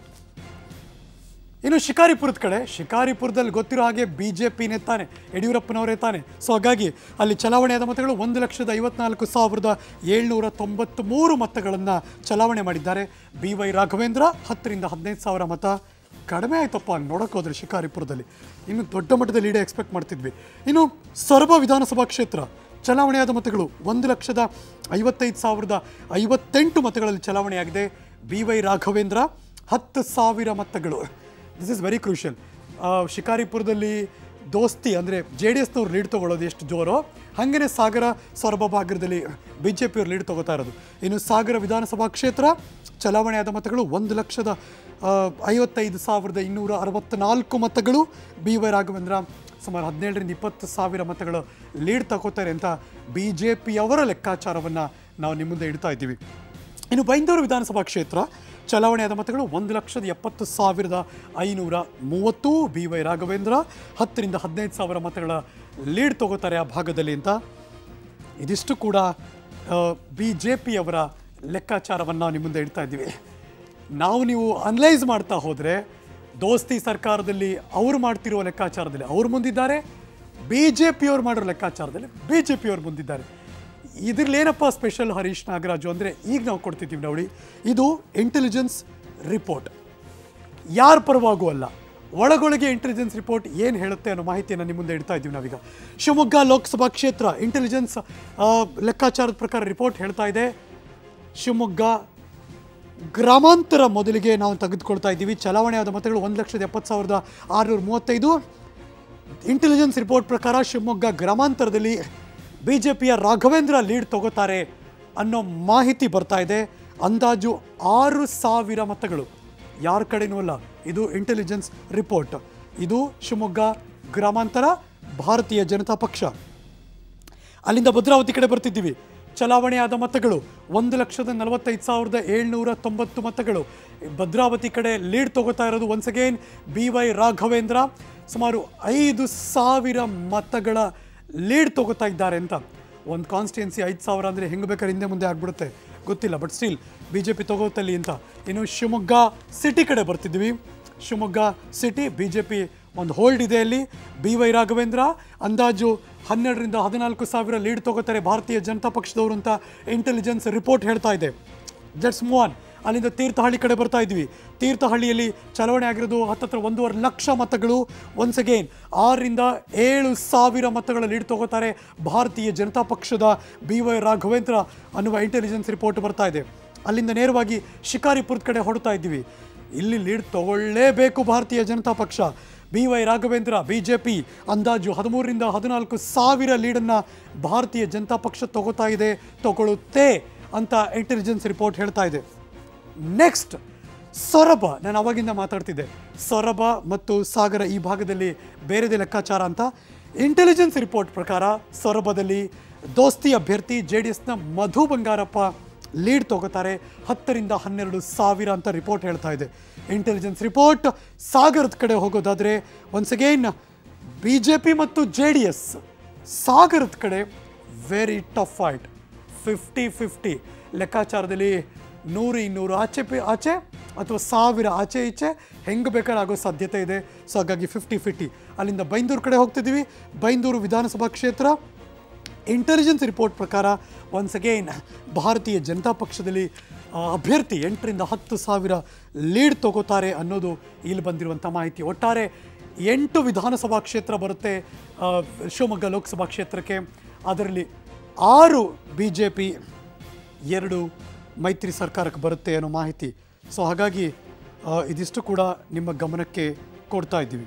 Speaker 1: ಇನ್ನು ಶಿಕಾರಿಪುರದ ಕಡೆ ಶಿಕಾರಿಪುರದಲ್ಲಿ ಗೊತ್ತಿರೋ ಹಾಗೆ ಬಿ ಜೆ ಪಿನೇ ತಾನೆ ಯಡಿಯೂರಪ್ಪನವರೇ ತಾನೆ ಸೊ ಹಾಗಾಗಿ ಅಲ್ಲಿ ಚಲಾವಣೆಯಾದ ಮತಗಳು ಒಂದು ಲಕ್ಷದ ಐವತ್ನಾಲ್ಕು ಸಾವಿರದ ಏಳ್ನೂರ ತೊಂಬತ್ತ್ಮೂರು ಮತಗಳನ್ನು ಚಲಾವಣೆ ಮಾಡಿದ್ದಾರೆ ಬಿ ವೈ ರಾಘವೇಂದ್ರ ಹತ್ತರಿಂದ ಹದಿನೈದು ಸಾವಿರ ಮತ ಕಡಿಮೆ ಆಯ್ತಪ್ಪ ನೋಡೋಕೆ ಹೋದ್ರೆ ಶಿಕಾರಿಪುರದಲ್ಲಿ ಇನ್ನು ದೊಡ್ಡ ಮಟ್ಟದಲ್ಲಿ ಲೀಡೆ ಎಕ್ಸ್ಪೆಕ್ಟ್ ಮಾಡ್ತಿದ್ವಿ ಇನ್ನು ಸೊರಬ ವಿಧಾನಸಭಾ ಕ್ಷೇತ್ರ ಚಲಾವಣೆಯಾದ ಮತಗಳು ಒಂದು ಲಕ್ಷದ ಐವತ್ತೈದು ಸಾವಿರದ ಐವತ್ತೆಂಟು ಮತಗಳಲ್ಲಿ ಚಲಾವಣೆಯಾಗಿದೆ ಬಿ ವೈ ರಾಘವೇಂದ್ರ ಹತ್ತು ಸಾವಿರ ಮತಗಳು ದಿಸ್ ಇಸ್ ವೆರಿ ಕ್ರೂಷಿಯಲ್ ಶಿಕಾರಿಪುರದಲ್ಲಿ ದೋಸ್ತಿ ಅಂದರೆ ಜೆ ಡಿ ಎಸ್ನವ್ರು ಲೀಡ್ ತೊಗೊಳ್ಳೋದು ಎಷ್ಟು ಜೋರೋ ಹಾಗೆಯೇ ಸಾಗರ ಸೊರಬ ಭಾಗದಲ್ಲಿ ಬಿ ಜೆ ಪಿಯವ್ರು ಲೀಡ್ ತೊಗೋತಾ ಇರೋದು ಇನ್ನು ಸಾಗರ ವಿಧಾನಸಭಾ ಕ್ಷೇತ್ರ ಚಲಾವಣೆಯಾದ ಮತಗಳು ಒಂದು ಲಕ್ಷದ ಆ, ಐವತ್ತೈದು ಸಾವಿರದ ಇನ್ನೂರ ಅರವತ್ತ್ನಾಲ್ಕು ಮತಗಳು ಬಿ ವೈ ರಾಘವೇಂದ್ರ ಸುಮಾರು ಹದಿನೇಳರಿಂದ ಇಪ್ಪತ್ತು ಸಾವಿರ ಮತಗಳು ಲೀಡ್ ತಗೋತಾರೆ ಅಂತ ಬಿ ಜೆ ಪಿಯವರ ಲೆಕ್ಕಾಚಾರವನ್ನು ನಾವು ನಿಮ್ಮ ಮುಂದೆ ಇಡ್ತಾ ಇದ್ದೀವಿ ಇನ್ನು ಬೈಂದೂರು ವಿಧಾನಸಭಾ ಕ್ಷೇತ್ರ ಚಲಾವಣೆಯಾದ ಮತಗಳು ಒಂದು ಲಕ್ಷದ ಎಪ್ಪತ್ತು ಸಾವಿರದ ಐನೂರ ಮೂವತ್ತು ಬಿ ವೈ ರಾಘವೇಂದ್ರ ಹತ್ತರಿಂದ ಹದಿನೈದು ಸಾವಿರ ಮತಗಳ ಲೀಡ್ ತಗೋತಾರೆ ಆ ಭಾಗದಲ್ಲಿ ಅಂತ ಇದಿಷ್ಟು ಕೂಡ ಬಿ ಜೆ ಪಿಯವರ ಲೆಕ್ಕಾಚಾರವನ್ನು ನಿಮ್ಮ ಮುಂದೆ ಇಡ್ತಾ ಇದ್ದೀವಿ ನಾವು ನೀವು ಅನಲೈಸ್ ಮಾಡ್ತಾ ಹೋದರೆ ದೋಸ್ತಿ ಸರ್ಕಾರದಲ್ಲಿ ಅವರು ಮಾಡ್ತಿರುವ ಲೆಕ್ಕಾಚಾರದಲ್ಲಿ ಅವ್ರು ಮುಂದಿದ್ದಾರೆ ಬಿ ಜೆ ಪಿಯವ್ರು ಮಾಡಿರೋ ಲೆಕ್ಕಾಚಾರದಲ್ಲಿ ಬಿ ಜೆ ಪಿಯವ್ರು ಮುಂದಿದ್ದಾರೆ ಇದ್ರಲ್ಲೇನಪ್ಪ ಸ್ಪೆಷಲ್ ಹರೀಶ್ ನಾಗರಾಜು ಅಂದರೆ ಈಗ ನಾವು ಕೊಡ್ತಿದ್ದೀವಿ ನೋಡಿ ಇದು ಇಂಟೆಲಿಜೆನ್ಸ್ ರಿಪೋರ್ಟ್ ಯಾರ ಪರವಾಗೂ ಅಲ್ಲ ಒಳಗೊಳಗೆ ಇಂಟೆಲಿಜೆನ್ಸ್ ರಿಪೋರ್ಟ್ ಏನು ಹೇಳುತ್ತೆ ಅನ್ನೋ ಮಾಹಿತಿಯನ್ನು ನಿಮ್ಮ ಮುಂದೆ ಇಡ್ತಾ ಇದ್ದೀವಿ ನಾವೀಗ ಶಿವಮೊಗ್ಗ ಲೋಕಸಭಾ ಕ್ಷೇತ್ರ ಇಂಟೆಲಿಜೆನ್ಸ್ ಆ, ಲೆಕ್ಕಾಚಾರದ ಪ್ರಕಾರ ರಿಪೋರ್ಟ್ ಹೇಳ್ತಾ ಇದೆ ಶಿವಮೊಗ್ಗ ಗ್ರಾಮಾಂತರ ಮೊದಲಿಗೆ ನಾವು ತೆಗೆದುಕೊಳ್ತಾ ಇದ್ದೀವಿ ಚಲಾವಣೆಯಾದ ಮತಗಳು ಒಂದು ಲಕ್ಷದ ಎಪ್ಪತ್ತು ಸಾವಿರದ ಆರುನೂರ ಮೂವತ್ತೈದು ಇಂಟೆಲಿಜೆನ್ಸ್ ರಿಪೋರ್ಟ್ ಪ್ರಕಾರ ಶಿವಮೊಗ್ಗ ಗ್ರಾಮಾಂತರದಲ್ಲಿ ಬಿ ಜೆ ಪಿಯ ರಾಘವೇಂದ್ರ ಲೀಡ್ ತಗೋತಾರೆ ಅನ್ನೋ ಮಾಹಿತಿ ಬರ್ತಾ ಇದೆ ಅಂದಾಜು ಆರು ಸಾವಿರ ಮತಗಳು ಯಾರ ಕಡೆನೂ ಅಲ್ಲ ಇದು ಇಂಟೆಲಿಜೆನ್ಸ್ ರಿಪೋರ್ಟ್ ಇದು ಶಿವಮೊಗ್ಗ ಗ್ರಾಮಾಂತರ ಭಾರತೀಯ ಜನತಾ ಪಕ್ಷ ಅಲ್ಲಿಂದ ಭದ್ರಾವತಿ ಕಡೆ ಬರ್ತಿದ್ದೀವಿ ಚಲಾವಣೆಯಾದ ಮತಗಳು ಒಂದು ಲಕ್ಷದ ನಲವತ್ತೈದು ಸಾವಿರದ ಏಳ್ನೂರ ತೊಂಬತ್ತು ಮತಗಳು ಭದ್ರಾವತಿ ಕಡೆ ಲೀಡ್ ತಗೋತಾ ಇರೋದು once again B Y Raghavendra ಸುಮಾರು ಐದು ಸಾವಿರ ಮತಗಳ ಲೀಡ್ ತಗೋತಾ ಇದ್ದಾರೆ ಅಂತ ಒಂದು ಕಾನ್ಸ್ಟಿಟ್ಯೂನ್ಸಿ ಐದು ಸಾವಿರ ಅಂದರೆ ಹೆಂಗೆ ಬೇಕಾದ್ರೆ ಹಿಂದೆ ಮುಂದೆ ಆಗ್ಬಿಡುತ್ತೆ ಗೊತ್ತಿಲ್ಲ but still B J P ತಗೋತಲ್ಲಿ ಅಂತ ಇನ್ನು ಶಿವಮೊಗ್ಗ ಸಿಟಿ ಕಡೆ ಬರ್ತಿದ್ವಿ Shivamogga city B J P ಒಂದು ಹೋಲ್ಡ್ ಇದೆ ಅಲ್ಲಿ ಬಿ ವೈ ರಾಘವೇಂದ್ರ ಅಂದಾಜು ಹನ್ನೆರಡರಿಂದ ಹದಿನಾಲ್ಕು ಸಾವಿರ ಲೀಡ್ ತಗೋತಾರೆ ಭಾರತೀಯ ಜನತಾ ಪಕ್ಷದವರು ಅಂತ ಇಂಟೆಲಿಜೆನ್ಸ್ ರಿಪೋರ್ಟ್ ಹೇಳ್ತಾ ಇದೆ ಜಟ್ಸ್ ಮೂವ್ ಆನ್ ಅಲ್ಲಿಂದ ತೀರ್ಥಹಳ್ಳಿ ಕಡೆ ಬರ್ತಾ ಇದ್ವಿ ತೀರ್ಥಹಳ್ಳಿಯಲ್ಲಿ ಚಲಾವಣೆ ಆಗಿರೋದು ಹತ್ತತ್ರ ಒಂದೂವರೆ ಲಕ್ಷ ಮತಗಳು ಒನ್ಸ್ ಅಗೇನ್ ಆರರಿಂದ ಏಳು ಸಾವಿರ ಮತಗಳ ಲೀಡ್ ತಗೋತಾರೆ ಭಾರತೀಯ ಜನತಾ ಪಕ್ಷದ ಬಿ ವೈ ರಾಘವೇಂದ್ರ ಅನ್ನುವ ಇಂಟೆಲಿಜೆನ್ಸ್ ರಿಪೋರ್ಟ್ ಬರ್ತಾ ಇದೆ ಅಲ್ಲಿಂದ ನೇರವಾಗಿ ಶಿಕಾರಿಪುರದ ಕಡೆ ಹೊರಡ್ತಾ ಇದ್ದೀವಿ ಇಲ್ಲಿ lead ತಗೊಳ್ಳೇಬೇಕು Bharatiya Janata Paksha B Y Raghavendra B J P ಅಂದಾಜು ಹದಿಮೂರರಿಂದ ಹದಿನಾಲ್ಕು ಸಾವಿರ ಲೀಡನ್ನು ಭಾರತೀಯ ಜನತಾ ಪಕ್ಷ ತಗೋತಾ ಇದೆ ತಗೊಳ್ಳುತ್ತೆ ಅಂತ ಇಂಟೆಲಿಜೆನ್ಸ್ ರಿಪೋರ್ಟ್ ಹೇಳ್ತಾ ಇದೆ ನೆಕ್ಸ್ಟ್ ಸೊರಬ ನಾನು ಅವಾಗಿಂದ ಮಾತಾಡ್ತಿದ್ದೆ ಸೊರಬ ಮತ್ತು ಸಾಗರ ಈ ಭಾಗದಲ್ಲಿ ಬೇರೆದೇ ಲೆಕ್ಕಾಚಾರ ಅಂತ ಇಂಟೆಲಿಜೆನ್ಸ್ ರಿಪೋರ್ಟ್ ಪ್ರಕಾರ ಸೊರಬದಲ್ಲಿ ದೋಸ್ತಿ ಅಭ್ಯರ್ಥಿ ಜೆ ಡಿ ಎಸ್ನ ಮಧು ಬಂಗಾರಪ್ಪ ಲೀಡ್ ತಗೋತಾರೆ ಹತ್ತರಿಂದ ಹನ್ನೆರಡು ಸಾವಿರ ಅಂತ ರಿಪೋರ್ಟ್ ಹೇಳ್ತಾ ಇದೆ ಇಂಟೆಲಿಜೆನ್ಸ್ ರಿಪೋರ್ಟ್ ಸಾಗರದ ಕಡೆ ಹೋಗೋದಾದರೆ once again B J P ಮತ್ತು ಜೆ ಡಿ ಎಸ್ ಸಾಗರದ ಕಡೆ very tough fight fifty fifty ಲೆಕ್ಕಾಚಾರದಲ್ಲಿ ನೂರು ಇನ್ನೂರು ಆಚೆ ಪಿ ಆಚೆ ಅಥವಾ ಸಾವಿರ ಆಚೆ ಈಚೆ ಹೆಂಗೆ ಬೇಕಾದ್ರೆ ಆಗೋ ಸಾಧ್ಯತೆ ಇದೆ ಸೊ ಹಾಗಾಗಿ ಫಿಫ್ಟಿ ಫಿಫ್ಟಿ ಅಲ್ಲಿಂದ ಬೈಂದೂರು ಕಡೆ ಹೋಗ್ತಿದ್ದೀವಿ ಬೈಂದೂರು ವಿಧಾನಸಭಾ ಕ್ಷೇತ್ರ ಇಂಟೆಲಿಜೆನ್ಸ್ ರಿಪೋರ್ಟ್ ಪ್ರಕಾರ ಒನ್ಸ್ ಅಗೇನ್ ಭಾರತೀಯ ಜನತಾ ಪಕ್ಷದಲ್ಲಿ ಆ, ಅಭ್ಯರ್ಥಿ ಎಂಟರಿಂದ ಹತ್ತು ಸಾವಿರ ಲೀಡ್ ತಗೋತಾರೆ ಅನ್ನೋದು ಇಲ್ಲಿ ಬಂದಿರುವಂಥ ಮಾಹಿತಿ ಒಟ್ಟಾರೆ ಎಂಟು ವಿಧಾನಸಭಾ ಕ್ಷೇತ್ರ ಬರುತ್ತೆ ಆ, ಶಿವಮೊಗ್ಗ ಲೋಕಸಭಾ ಕ್ಷೇತ್ರಕ್ಕೆ ಅದರಲ್ಲಿ ಆರು ಬಿ ಜೆ ಪಿ ಎರಡು ಮೈತ್ರಿ ಸರ್ಕಾರಕ್ಕೆ ಬರುತ್ತೆ ಅನ್ನೋ ಮಾಹಿತಿ ಸೊ ಹಾಗಾಗಿ ಆ, ಇದಿಷ್ಟು ಕೂಡ ನಿಮ್ಮ ಗಮನಕ್ಕೆ ಕೊಡ್ತಾ ಇದ್ದೀವಿ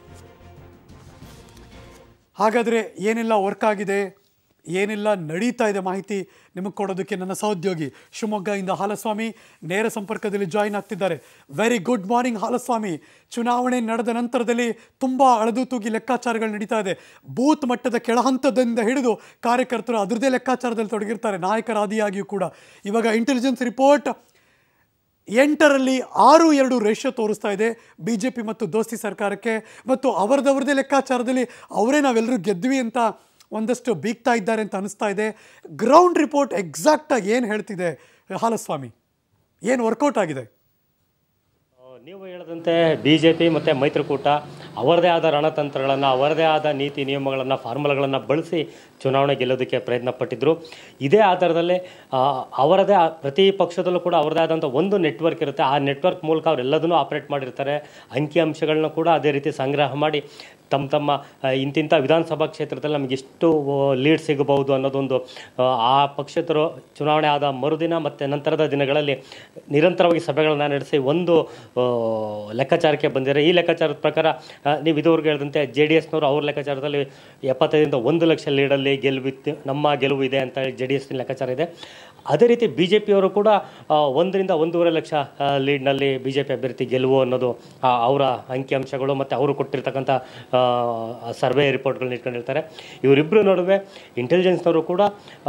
Speaker 1: ಹಾಗಾದರೆ ಏನೆಲ್ಲ ವರ್ಕ್ ಆಗಿದೆ ಏನೆಲ್ಲ ನಡೀತಾ ಇದೆ ಮಾಹಿತಿ ನಿಮಗೆ ಕೊಡೋದಕ್ಕೆ ನನ್ನ ಸಹೋದ್ಯೋಗಿ ಶಿವಮೊಗ್ಗದಿಂದ ಹಾಲಸ್ವಾಮಿ ನೇರ ಸಂಪರ್ಕದಲ್ಲಿ ಜಾಯಿನ್ ಆಗ್ತಿದ್ದಾರೆ ವೆರಿ ಗುಡ್ ಮಾರ್ನಿಂಗ್ ಹಾಲಸ್ವಾಮಿ ಚುನಾವಣೆ ನಡೆದ ನಂತರದಲ್ಲಿ ತುಂಬ ಅಳದು ತೂಗಿ ಲೆಕ್ಕಾಚಾರಗಳು ನಡೀತಾ ಇದೆ ಬೂತ್ ಮಟ್ಟದ ಕೆಳಹಂತದಿಂದ ಹಿಡಿದು ಕಾರ್ಯಕರ್ತರು ಅದರದೇ ಲೆಕ್ಕಾಚಾರದಲ್ಲಿ ತೊಡಗಿರ್ತಾರೆ ನಾಯಕರಾದಿಯಾಗಿಯೂ ಕೂಡ ಇವಾಗ ಇಂಟೆಲಿಜೆನ್ಸ್ ರಿಪೋರ್ಟ್ ಎಂಟರಲ್ಲಿ ಆರು ಎರಡು ರೇಷಿಯೋ ತೋರಿಸ್ತಾ ಇದೆ ಬಿ ಜೆ ಪಿ ಮತ್ತು ದೋಸ್ತಿ ಸರ್ಕಾರಕ್ಕೆ ಮತ್ತು ಅವರದವ್ರದ್ದೇ ಲೆಕ್ಕಾಚಾರದಲ್ಲಿ ಅವರೇ ನಾವೆಲ್ಲರೂ ಗೆದ್ವಿ ಅಂತ ಒಂದಷ್ಟು ಬೀಗ್ತಾ ಇದ್ದಾರೆ ಅಂತ ಅನಿಸ್ತಾ ಇದೆ ಗ್ರೌಂಡ್ ರಿಪೋರ್ಟ್ ಎಕ್ಸಾಕ್ಟಾಗಿ ಏನು ಹೇಳ್ತಿದೆ ಹಾಲಸ್ವಾಮಿ ಏನು ವರ್ಕೌಟ್ ಆಗಿದೆ
Speaker 2: ನೀವು ಹೇಳದಂತೆ ಬಿ ಜೆ ಪಿ ಮತ್ತು ಮೈತ್ರಿಕೂಟ ಅವರದೇ ಆದ ರಣತಂತ್ರಗಳನ್ನು ಅವರದೇ ಆದ ನೀತಿ ನಿಯಮಗಳನ್ನು ಫಾರ್ಮುಲಾಗಳನ್ನು ಬಳಸಿ ಚುನಾವಣೆ ಗೆಲ್ಲೋದಕ್ಕೆ ಪ್ರಯತ್ನ ಪಟ್ಟಿದ್ದರು ಇದೇ ಆಧಾರದಲ್ಲಿ ಆ, ಅವರದೇ ಆ- ಪ್ರತಿ ಪಕ್ಷದಲ್ಲೂ ಕೂಡ ಅವರದೇ ಆದಂಥ ಒಂದು ನೆಟ್ವರ್ಕ್ ಇರುತ್ತೆ ಆ ನೆಟ್ವರ್ಕ್ ಮೂಲಕ ಅವರೆಲ್ಲದನ್ನೂ ಆಪ್ರೇಟ್ ಮಾಡಿರ್ತಾರೆ ಅಂಕಿಅಂಶಗಳನ್ನ ಕೂಡ ಅದೇ ರೀತಿ ಸಂಗ್ರಹ ಮಾಡಿ ತಮ್ಮ ತಮ್ಮ ಆ, ಇಂತಿಂಥ ವಿಧಾನಸಭಾ ಕ್ಷೇತ್ರದಲ್ಲಿ ನಮಗೆ ಎಷ್ಟು ಲೀಡ್ ಸಿಗಬಹುದು ಅನ್ನೋದೊಂದು ಆ, ಆ ಪಕ್ಷೇತರು ಚುನಾವಣೆ ಆದ ಮರುದಿನ ಮತ್ತು ನಂತರದ ದಿನಗಳಲ್ಲಿ ನಿರಂತರವಾಗಿ ಸಭೆಗಳನ್ನು ನಡೆಸಿ ಒಂದು ಆ, ಲೆಕ್ಕಾಚಾರಕ್ಕೆ ಬಂದಿದ್ದಾರೆ ಈ ಲೆಕ್ಕಾಚಾರದ ಪ್ರಕಾರ ಆ, ನೀವು ಇದುವರೆಗೂ ಹೇಳಿದಂತೆ ಜೆ ಡಿ ಎಸ್ನವರು ಅವ್ರ ಲೆಕ್ಕಾಚಾರದಲ್ಲಿ ಎಪ್ಪತ್ತೈದರಿಂದ ಒಂದು ಲಕ್ಷ ಲೀಡಲ್ಲಿ ಗೆಲುವಿತ್ತು ನಮ್ಮ ಗೆಲುವು ಇದೆ ಅಂತ ಜೆ ಡಿ ಎಸ್ ಲೆಕ್ಕಾಚಾರ ಇದೆ ಅದೇ ರೀತಿ ಬಿ ಜೆ ಪಿಯವರು ಕೂಡ ಆ, ಒಂದರಿಂದ ಒಂದೂವರೆ ಲಕ್ಷ ಆ, ಲೀಡ್ನಲ್ಲಿ ಬಿ ಜೆ ಪಿ ಅಭ್ಯರ್ಥಿ ಗೆಲುವು ಅನ್ನೋದು ಆ, ಅವರ ಅಂಕಿಅಂಶಗಳು ಮತ್ತು ಅವರು ಕೊಟ್ಟಿರ್ತಕ್ಕಂಥ ಆ, ಸರ್ವೆ ರಿಪೋರ್ಟ್ಗಳನ್ನ ಇಟ್ಕೊಂಡಿರ್ತಾರೆ ಇವರಿಬ್ಬರ ನಡುವೆ ಇಂಟೆಲಿಜೆನ್ಸ್ನವರು ಕೂಡ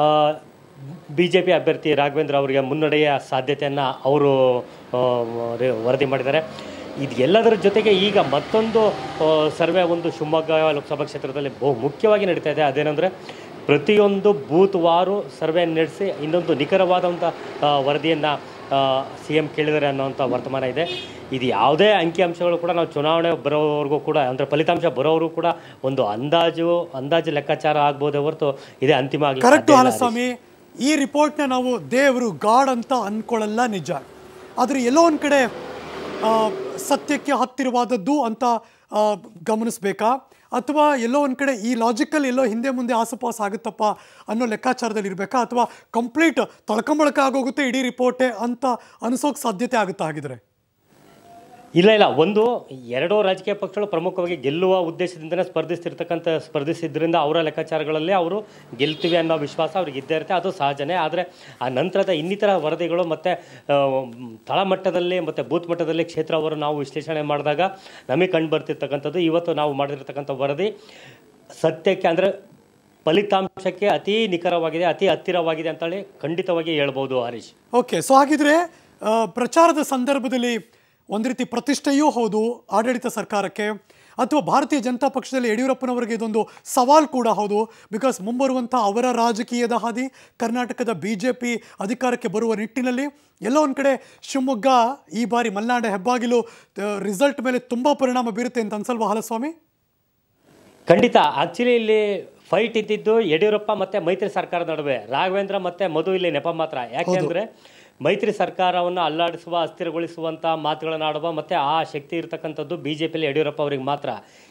Speaker 2: ಬಿ ಜೆ ಪಿ ಅಭ್ಯರ್ಥಿ ರಾಘವೇಂದ್ರ ಅವರಿಗೆ ಮುನ್ನಡೆಯ ಸಾಧ್ಯತೆಯನ್ನು ಅವರು ಆ, ರೆ- ವರದಿ ಮಾಡಿದ್ದಾರೆ ಇದು ಎಲ್ಲದರ ಜೊತೆಗೆ ಈಗ ಮತ್ತೊಂದು ಆ, ಸರ್ವೆ ಒಂದು ಶಿವಮೊಗ್ಗ ಲೋಕಸಭಾ ಕ್ಷೇತ್ರದಲ್ಲಿ ಬಹು ಮುಖ್ಯವಾಗಿ ನಡೀತಾ ಇದೆ ಅದೇನೆಂದರೆ ಪ್ರತಿಯೊಂದು ಬೂತ್ ವಾರು ಸರ್ವೆ ನಡೆಸಿ ಇನ್ನೊಂದು ನಿಖರವಾದಂಥ ವರದಿಯನ್ನು ಸಿ ಎಂ ಕೇಳಿದ್ದಾರೆ ಅನ್ನೋಂಥ ವರ್ತಮಾನ ಇದೆ ಇದು ಯಾವುದೇ ಅಂಕಿಅಂಶಗಳು ಕೂಡ ನಾವು ಚುನಾವಣೆ ಬರೋವರೆಗೂ ಕೂಡ ಅಂದರೆ ಫಲಿತಾಂಶ ಬರೋವರೆಗೂ ಕೂಡ ಒಂದು ಅಂದಾಜು ಅಂದಾಜು ಲೆಕ್ಕಾಚಾರ ಆಗ್ಬೋದೇ ಹೊರತು ಇದೇ ಅಂತಿಮ ಆಗಲಿ
Speaker 1: ಕರೆಕ್ಟು ಹಾಲಸ್ವಾಮಿ ಈ ರಿಪೋರ್ಟ್ನ ನಾವು ದೇವರು ಗಾಡ್ ಅಂತ ಅನ್ಕೊಳ್ಳಲ್ಲ ನಿಜ ಆದರೆ ಎಲ್ಲೋ ಒಂದು ಕಡೆ ಆ, ಸತ್ಯಕ್ಕೆ ಹತ್ತಿರವಾದದ್ದು ಅಂತ ಆ, ಗಮನಿಸ್ಬೇಕಾ ಅಥವಾ ಎಲ್ಲೋ ಒಂದು ಕಡೆ ಈ ಲಾಜಿಕಲ್ ಎಲ್ಲೋ ಹಿಂದೆ ಮುಂದೆ ಆಸುಪಾಸು ಆಗುತ್ತಪ್ಪ ಅನ್ನೋ ಲೆಕ್ಕಾಚಾರದಲ್ಲಿ ಇರಬೇಕಾ ಅಥವಾ ಕಂಪ್ಲೀಟ್ ತಳ್ಕೊಂಬಳಕ ಆಗೋಗುತ್ತೆ ಇಡೀ ರಿಪೋರ್ಟೇ ಅಂತ ಅನಿಸೋಕೆ ಸಾಧ್ಯತೆ ಆಗುತ್ತಾ ಹಾಗಿದ್ರೆ
Speaker 2: ಇಲ್ಲ ಇಲ್ಲ ಒಂದು ಎರಡೂ ರಾಜಕೀಯ ಪಕ್ಷಗಳು ಪ್ರಮುಖವಾಗಿ ಗೆಲ್ಲುವ ಉದ್ದೇಶದಿಂದನೇ ಸ್ಪರ್ಧಿಸ್ತಿರ್ತಕ್ಕಂಥ ಸ್ಪರ್ಧಿಸಿದ್ರಿಂದ ಅವರ ಲೆಕ್ಕಾಚಾರಗಳಲ್ಲೇ ಅವರು ಗೆಲ್ತೀವಿ ಅನ್ನೋ ವಿಶ್ವಾಸ ಅವ್ರಿಗೆ ಇದ್ದೇ ಇರುತ್ತೆ ಅದು ಸಹಜನೇ ಆದರೆ ಆ ನಂತರದ ಇನ್ನಿತರ ವರದಿಗಳು ಮತ್ತು ತಳಮಟ್ಟದಲ್ಲಿ ಮತ್ತು ಬೂತ್ ಮಟ್ಟದಲ್ಲಿ ಕ್ಷೇತ್ರವರು ನಾವು ವಿಶ್ಲೇಷಣೆ ಮಾಡಿದಾಗ ನಮಗೆ ಕಂಡು ಬರ್ತಿರ್ತಕ್ಕಂಥದ್ದು ಇವತ್ತು ನಾವು ಮಾಡಿರ್ತಕ್ಕಂಥ ವರದಿ ಸತ್ಯಕ್ಕೆ ಅಂದರೆ ಫಲಿತಾಂಶಕ್ಕೆ ಅತಿ ನಿಖರವಾಗಿದೆ ಅತಿ ಹತ್ತಿರವಾಗಿದೆ ಅಂತೇಳಿ ಖಂಡಿತವಾಗಿ ಹೇಳ್ಬೋದು ಹರೀಶ್
Speaker 1: ಓಕೆ ಸೊ ಹಾಗಿದ್ರೆ ಆ, ಪ್ರಚಾರದ ಸಂದರ್ಭದಲ್ಲಿ ಒಂದು ರೀತಿ ಪ್ರತಿಷ್ಠೆಯೂ ಹೌದು ಆಡಳಿತ ಸರ್ಕಾರಕ್ಕೆ ಅಥವಾ ಭಾರತೀಯ ಜನತಾ ಪಕ್ಷದಲ್ಲಿ ಯಡಿಯೂರಪ್ಪನವರಿಗೆ ಇದೊಂದು ಸವಾಲ್ ಕೂಡ ಹೌದು ಬಿಕಾಸ್ ಮುಂಬರುವಂಥ ಅವರ ರಾಜಕೀಯದ ಹಾದಿ ಕರ್ನಾಟಕದ ಬಿ ಜೆ ಪಿ ಅಧಿಕಾರಕ್ಕೆ ಬರುವ ನಿಟ್ಟಿನಲ್ಲಿ ಎಲ್ಲೋ ಒಂದು ಕಡೆ ಶಿವಮೊಗ್ಗ ಈ ಬಾರಿ ಮಲೆನಾಡ ಹೆಬ್ಬಾಗಿಲು ರಿಸಲ್ಟ್ ಮೇಲೆ ತುಂಬ ಪರಿಣಾಮ ಬೀರುತ್ತೆ ಅಂತ ಅನ್ಸಲ್ವಾ ಹಾಲಸ್ವಾಮಿ
Speaker 2: ಖಂಡಿತ ಆಕ್ಚುಲಿ ಇಲ್ಲಿ ಫೈಟ್ ಇದ್ದಿದ್ದು ಯಡಿಯೂರಪ್ಪ ಮತ್ತೆ ಮೈತ್ರಿ ಸರ್ಕಾರದ ನಡುವೆ ರಾಘವೇಂದ್ರ ಮತ್ತೆ ಮಧು ಇಲ್ಲಿ ನೆಪ ಮಾತ್ರ ಯಾಕೆಂದ್ರೆ ಮೈತ್ರಿ ಸರ್ಕಾರವನ್ನು ಅಲ್ಲಾಡಿಸುವ ಅಸ್ಥಿರಗೊಳಿಸುವಂತ ಮಾತುಗಳನ್ನ ಆಡುವ ಮತ್ತೆ ಆ ಶಕ್ತಿ ಇರತಕ್ಕಂಥದ್ದು ಬಿಜೆಪಿಯಲ್ಲಿ ಯಡಿಯೂರಪ್ಪ ಅವರಿಗೆ ಮಾತ್ರ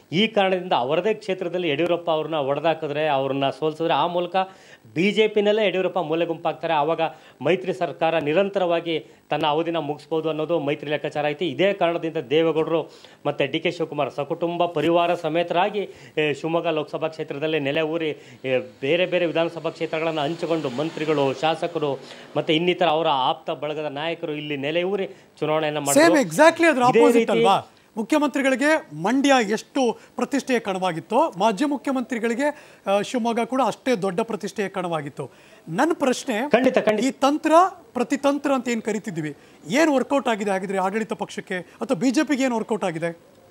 Speaker 2: ಈ ಕಾರಣದಿಂದ ಅವರದೇ ಕ್ಷೇತ್ರದಲ್ಲಿ ಯಡಿಯೂರಪ್ಪ ಅವ್ರನ್ನ ಹೊಡೆದಾಕಿದ್ರೆ ಅವ್ರನ್ನ ಸೋಲಿಸಿದ್ರೆ ಆ ಮೂಲಕ ಬಿ ಜೆ ಪಿನಲ್ಲೇ ಯಡಿಯೂರಪ್ಪ ಮೂಲೆ ಗುಂಪಾಗ್ತಾರೆ ಆವಾಗ ಮೈತ್ರಿ ಸರ್ಕಾರ ನಿರಂತರವಾಗಿ ತನ್ನ ಅವಧಿನ ಮುಗಿಸ್ಬೋದು ಅನ್ನೋದು ಮೈತ್ರಿ ಲೆಕ್ಕಾಚಾರ ಐತಿ ಇದೇ ಕಾರಣದಿಂದ ದೇವೇಗೌಡರು ಮತ್ತು ಡಿ ಕೆ ಶಿವಕುಮಾರ್ ಸಕುಟುಂಬ ಪರಿವಾರ ಸಮೇತರಾಗಿ ಏ, ಶಿವಮೊಗ್ಗ ಲೋಕಸಭಾ ಕ್ಷೇತ್ರದಲ್ಲಿ ನೆಲೆ ಊರಿ ಏ, ಬೇರೆ ಬೇರೆ ವಿಧಾನಸಭಾ ಕ್ಷೇತ್ರಗಳನ್ನು ಹಂಚಿಕೊಂಡು ಮಂತ್ರಿಗಳು ಶಾಸಕರು ಮತ್ತು ಇನ್ನಿತರ ಅವರ ಆಪ್ತ ಬಳಗದ ನಾಯಕರು ಇಲ್ಲಿ ನೆಲೆ ಊರಿ ಚುನಾವಣೆಯನ್ನು
Speaker 1: ಸೇಮ್
Speaker 2: ಮಾಡಿದ್ರು
Speaker 1: ಎಕ್ಸಾಕ್ಟ್ಲಿ ಅದ್ರ
Speaker 2: ಇದೇ
Speaker 1: ಆಪೋಸಿಟ್
Speaker 2: ರೀತಿ-
Speaker 1: ಅಲ್ವಾ ಮುಖ್ಯಮಂತ್ರಿಗಳಿಗೆ ಮಂಡ್ಯ ಎಷ್ಟು ಪ್ರತಿಷ್ಠೆಯ ಕಣವಾಗಿತ್ತೋ ಮಾಜಿ ಮುಖ್ಯಮಂತ್ರಿಗಳಿಗೆ ಆ, ಶಿವಮೊಗ್ಗ ಕೂಡ ಅಷ್ಟೇ ದೊಡ್ಡ ಪ್ರತಿಷ್ಠೆಯ ಕಣವಾಗಿತ್ತು ನನ್ನ ಪ್ರಶ್ನೆ
Speaker 2: ಖಂಡಿತ ಖಂಡಿತ
Speaker 1: ಈ ತಂತ್ರ ಪ್ರತಿತಂತ್ರ ಅಂತ ಏನು ಕರಿತಿದ್ವಿ ಏನು ವರ್ಕೌಟ್ ಆಗಿದೆ ಹಾಗಿದ್ರೆ ಆಡಳಿತ ಪಕ್ಷಕ್ಕೆ ಅಥವಾ ಬಿಜೆಪಿಗೆ ಏನು ವರ್ಕೌಟ್ ಆಗಿದೆ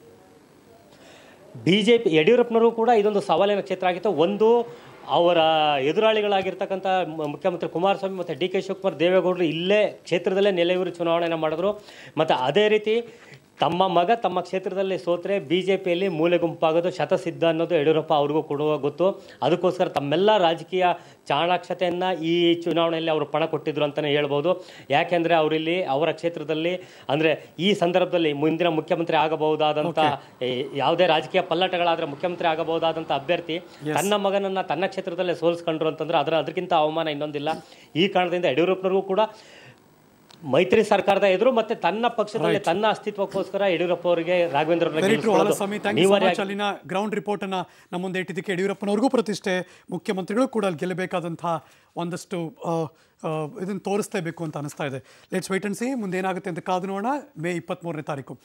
Speaker 2: ಬಿ ಜೆ ಪಿ ಯಡಿಯೂರಪ್ಪನವರು ಕೂಡ ಇದೊಂದು ಸವಾಲಿನ ಕ್ಷೇತ್ರ ಆಗಿತ್ತು ಒಂದು ಅವರ ಎದುರಾಳಿಗಳಾಗಿರ್ತಕ್ಕಂಥ ಮ- ಮುಖ್ಯಮಂತ್ರಿ ಕುಮಾರಸ್ವಾಮಿ ಮತ್ತು ಡಿ ಕೆ ಶಿವಕುಮಾರ್ ದೇವೇಗೌಡರು ಇಲ್ಲೇ ಕ್ಷೇತ್ರದಲ್ಲೇ ನೆಲೆಯೂರು ಚುನಾವಣೆಯನ್ನು ಮಾಡಿದ್ರು ಮತ್ತು ಅದೇ ರೀತಿ ತಮ್ಮ ಮಗ ತಮ್ಮ ಕ್ಷೇತ್ರದಲ್ಲಿ ಸೋತ್ರೆ ಬಿ ಜೆ ಪಿಯಲ್ಲಿ ಮೂಲೆ ಗುಂಪಾಗೋದು ಶತಸಿದ್ಧ ಅನ್ನೋದು ಯಡಿಯೂರಪ್ಪ ಅವ್ರಿಗೂ ಕೊಡುವ ಗೊತ್ತು ಅದಕ್ಕೋಸ್ಕರ ತಮ್ಮೆಲ್ಲ ರಾಜಕೀಯ ಚಾಣಾಕ್ಷತೆಯನ್ನು ಈ ಚುನಾವಣೆಯಲ್ಲಿ ಅವರು ಪಣ ಕೊಟ್ಟಿದ್ರು ಅಂತಲೇ ಹೇಳ್ಬೋದು ಯಾಕೆಂದರೆ ಅವರಿಲ್ಲಿ ಅವರ ಕ್ಷೇತ್ರದಲ್ಲಿ ಅಂದರೆ ಈ ಸಂದರ್ಭದಲ್ಲಿ ಮುಂದಿನ ಮುಖ್ಯಮಂತ್ರಿ ಆಗಬಹುದಾದಂಥ ಏ, ಯಾವುದೇ ರಾಜಕೀಯ ಪಲ್ಲಟಗಳಾದ್ರೆ ಮುಖ್ಯಮಂತ್ರಿ ಆಗಬಹುದಾದಂಥ ಅಭ್ಯರ್ಥಿ ತನ್ನ ಮಗನನ್ನ ತನ್ನ ಕ್ಷೇತ್ರದಲ್ಲೇ ಸೋಲಿಸ್ಕೊಂಡ್ರು ಅಂತಂದ್ರೆ ಅದರ ಅದಕ್ಕಿಂತ ಅವಮಾನ ಇನ್ನೊಂದಿಲ್ಲ ಈ ಕಾರಣದಿಂದ ಯಡಿಯೂರಪ್ಪನವ್ರಿಗೂ ಕೂಡ ಮೈತ್ರಿ ಸರ್ಕಾರದ ಎದುರು ಮತ್ತೆ ತನ್ನ ಪಕ್ಷದಲ್ಲಿ ತನ್ನ ಅಸ್ತಿತ್ವಕ್ಕೋಸ್ಕರ ಯಡಿಯೂರಪ್ಪ ಅವರಿಗೆ ರಾಘವೇಂದ್ರ ಅವ್ರನ್ನ
Speaker 1: ವೆರಿ ಟ್ರೂ
Speaker 2: ಗೆಲ್ಲಿಸ್ಕೊಳ್ಳೋದು
Speaker 1: ಸ್ವಾಮಿ ಥ್ಯಾಂಕ್ ಯು ಸೊ
Speaker 2: ಅನಿವಾರ್ಯ
Speaker 1: ಮಚ್ ಅಲ್ಲಿನ ಗ್ರೌಂಡ್ ರಿಪೋರ್ಟ್ ಅನ್ನ ನಮ್ಮ ಮುಂದೆ ಇಟ್ಟಿದ್ದಕ್ಕೆ ಯಡಿಯೂರಪ್ಪನವ್ರಿಗೂ ಪ್ರತಿಷ್ಠೆ ಮುಖ್ಯಮಂತ್ರಿಗಳು ಕೂಡ ಅಲ್ಲಿ ಗೆಲ್ಲಬೇಕಾದಂತಹ ಒಂದಷ್ಟು ಇದನ್ನು ತೋರಿಸ್ಲೇಬೇಕು ಅಂತ ಅನಿಸ್ತಾ ಇದೆ ಲೆಟ್ಸ್ ವೈಟ್ ಅಂಡ್ ಸಿ ಮುಂದೆ ಏನಾಗುತ್ತೆ ಅಂತ ಕಾದು ನೋಡೋಣ ಮೇ ಇಪ್ಪತ್ತ್ಮೂರನೇ ತಾರೀಕು